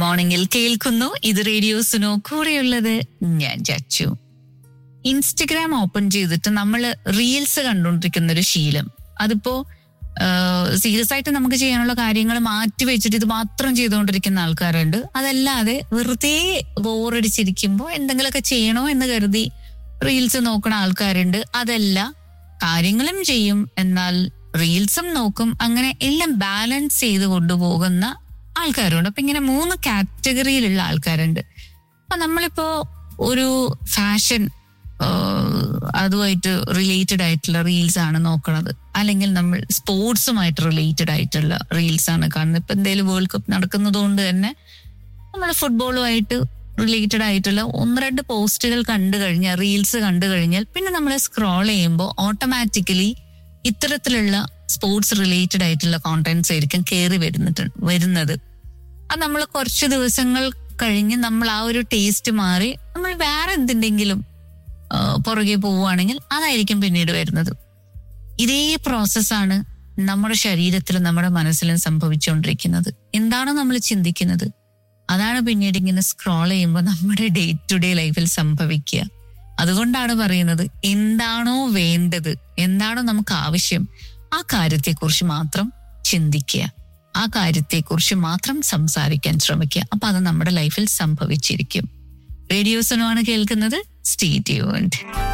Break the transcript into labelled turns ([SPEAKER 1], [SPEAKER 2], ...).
[SPEAKER 1] മോർണിംഗിൽ കേൾക്കുന്നു ഇത് റേഡിയോസിനോ കൂടെയുള്ളത് ഞാൻ ചച്ചു ഇൻസ്റ്റഗ്രാം ഓപ്പൺ ചെയ്തിട്ട് നമ്മൾ റീൽസ് കണ്ടുകൊണ്ടിരിക്കുന്ന ഒരു ശീലം അതിപ്പോ സീരിയസ് ആയിട്ട് നമുക്ക് ചെയ്യാനുള്ള കാര്യങ്ങൾ മാറ്റി വെച്ചിട്ട് ഇത് മാത്രം ചെയ്തുകൊണ്ടിരിക്കുന്ന ആൾക്കാരുണ്ട് അതല്ലാതെ വെറുതെ ബോറടിച്ചിരിക്കുമ്പോൾ എന്തെങ്കിലുമൊക്കെ ചെയ്യണോ എന്ന് കരുതി റീൽസ് നോക്കുന്ന ആൾക്കാരുണ്ട് അതല്ല കാര്യങ്ങളും ചെയ്യും എന്നാൽ റീൽസും നോക്കും അങ്ങനെ എല്ലാം ബാലൻസ് ചെയ്ത് കൊണ്ടുപോകുന്ന ആൾക്കാരുണ്ട് അപ്പൊ ഇങ്ങനെ മൂന്ന് കാറ്റഗറിയിലുള്ള ആൾക്കാരുണ്ട് അപ്പൊ നമ്മളിപ്പോ ഒരു ഫാഷൻ അതുമായിട്ട് റിലേറ്റഡ് ആയിട്ടുള്ള റീൽസ് ആണ് നോക്കുന്നത് അല്ലെങ്കിൽ നമ്മൾ സ്പോർട്സുമായിട്ട് റിലേറ്റഡ് ആയിട്ടുള്ള റീൽസ് ആണ് കാണുന്നത് ഇപ്പൊ എന്തെങ്കിലും വേൾഡ് കപ്പ് നടക്കുന്നത് കൊണ്ട് തന്നെ നമ്മൾ ഫുട്ബോളുമായിട്ട് റിലേറ്റഡ് ആയിട്ടുള്ള ഒന്ന് രണ്ട് പോസ്റ്റുകൾ കണ്ടു കഴിഞ്ഞാൽ റീൽസ് കണ്ടു കഴിഞ്ഞാൽ പിന്നെ നമ്മൾ സ്ക്രോൾ ചെയ്യുമ്പോൾ ഓട്ടോമാറ്റിക്കലി ഇത്തരത്തിലുള്ള സ്പോർട്സ് റിലേറ്റഡ് ആയിട്ടുള്ള കോണ്ടന്റ്സ് ആയിരിക്കും കയറി വരുന്നിട്ട് വരുന്നത് അത് നമ്മൾ കുറച്ച് ദിവസങ്ങൾ കഴിഞ്ഞ് നമ്മൾ ആ ഒരു ടേസ്റ്റ് മാറി നമ്മൾ വേറെ എന്തിൻ്റെങ്കിലും പുറകെ പോവുകയാണെങ്കിൽ അതായിരിക്കും പിന്നീട് വരുന്നത് ഇതേ പ്രോസസ്സാണ് നമ്മുടെ ശരീരത്തിലും നമ്മുടെ മനസ്സിലും സംഭവിച്ചുകൊണ്ടിരിക്കുന്നത് എന്താണ് നമ്മൾ ചിന്തിക്കുന്നത് അതാണ് പിന്നീട് ഇങ്ങനെ സ്ക്രോൾ ചെയ്യുമ്പോൾ നമ്മുടെ ഡേ ടു ഡേ ലൈഫിൽ സംഭവിക്കുക അതുകൊണ്ടാണ് പറയുന്നത് എന്താണോ വേണ്ടത് എന്താണോ നമുക്ക് ആവശ്യം ആ കാര്യത്തെക്കുറിച്ച് മാത്രം ചിന്തിക്കുക ആ കാര്യത്തെക്കുറിച്ച് മാത്രം സംസാരിക്കാൻ ശ്രമിക്കുക അപ്പൊ അത് നമ്മുടെ ലൈഫിൽ സംഭവിച്ചിരിക്കും റേഡിയോസനുമാണ് കേൾക്കുന്നത് സ്റ്റേ ട്യൂൺഡ്